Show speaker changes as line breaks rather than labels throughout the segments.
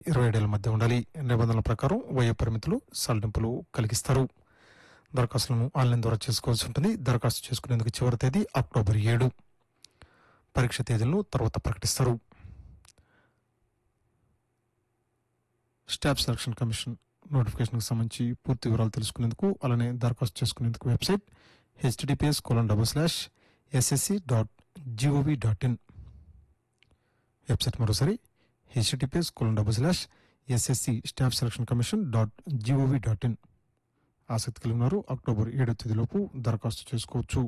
ఇరవై ఏడేళ్ల మధ్య ఉండాలి నిబంధనల ప్రకారం వయో పరిమితులు సడలింపులు కలిగిస్తారు దరఖాస్తులను ఆన్లైన్ ద్వారా చేసుకోవాల్సి ఉంటుంది దరఖాస్తు చేసుకునేందుకు చివరి తేదీ అక్టోబర్ ఏడు పరీక్ష తేదీలను తర్వాత ప్రకటిస్తారు స్టాఫ్ సెలక్షన్ కమిషన్ నోటిఫికేషన్కి సంబంధించి పూర్తి వివరాలు తెలుసుకునేందుకు అలానే దరఖాస్తు చేసుకునేందుకు website HTTPS colon double slash SSC dot GOV dot in website మరోసారి HTTPS colon double slash SSC staff selection commission dot GOV dot in ఆసక్తి కలిగి ఉన్నారు అక్టోబర్ ఏడో తేదీలోపు దరఖాస్తు చేసుకోవచ్చు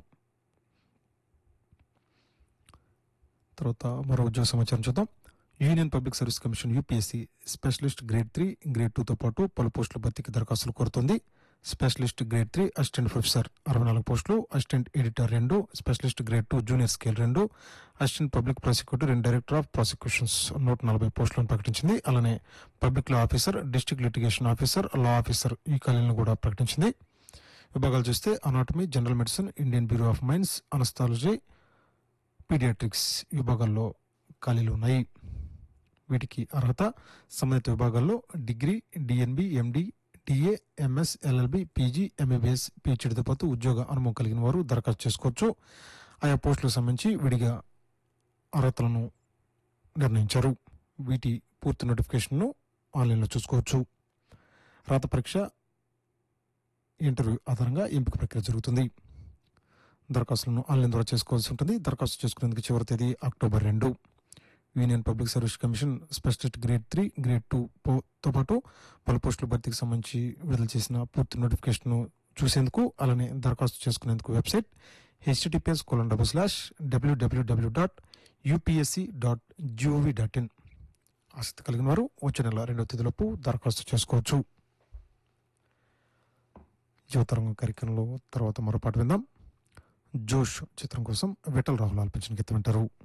తర్వాత మరో ఉద్యోగ సమాచారం చూద్దాం union public service commission UPSC specialist grade three grade టూతో పాటు పలు పోస్టుల భర్తీకి దరఖాస్తులు కోరుతుంది specialist grade three assistant professor అరవై నాలుగు పోస్టులు అసిస్టెంట్ ఎడిటర్ రెండు specialist grade two junior scale రెండు assistant public prosecutor and director of prosecutions నూట నలభై పోస్టులను ప్రకటించింది అలానే public law officer district litigation officer law officer ఈ ఖాళీలను కూడా ప్రకటించింది విభాగాలు చూస్తే anatomy general medicine Indian bureau of mines అనస్థాలజీ paediatrics విభాగాల్లో ఖాళీలు ఉన్నాయి వీటికి అర్హత సంబంధిత విభాగాల్లో degree DNB MD DA MS LLB PG MBBS పిహెచ్డితో పాటు ఉద్యోగ అనుభవం కలిగిన వారు దరఖాస్తు చేసుకోవచ్చు ఆయా పోస్టులకు సంబంధించి విడిగా అర్హతలను నిర్ణయించారు వీటి పూర్తి నోటిఫికేషన్ను ఆన్లైన్లో చూసుకోవచ్చు రాత పరీక్ష ఇంటర్వ్యూ ఆధారంగా ఎంపిక ప్రక్రియ జరుగుతుంది దరఖాస్తులను ఆన్లైన్ ద్వారా చేసుకోవాల్సి ఉంటుంది దరఖాస్తు చేసుకునేందుకు చివరి తేదీ అక్టోబర్ రెండు union public service commission specialist grade three grade two తో పాటు పలు పోస్టుల భర్తీకి సంబంధించి విడుదల చేసిన పూర్తి నోటిఫికేషన్ చూసేందుకు అలానే దరఖాస్తు చేసుకునేందుకు website HTTPS colon double slash WWW dot UPSC dot GOV dot in ఆసక్తి కలిగిన వారు వచ్చే నెల రెండవ తేదీలోపు దరఖాస్తు చేసుకోవచ్చు యువతరంగం కార్యక్రమంలో తర్వాత మరో పాట విందాం జోష్ చిత్రం కోసం విఠల్ రాహుల్ ఆల్పించిన గీతం వింటారు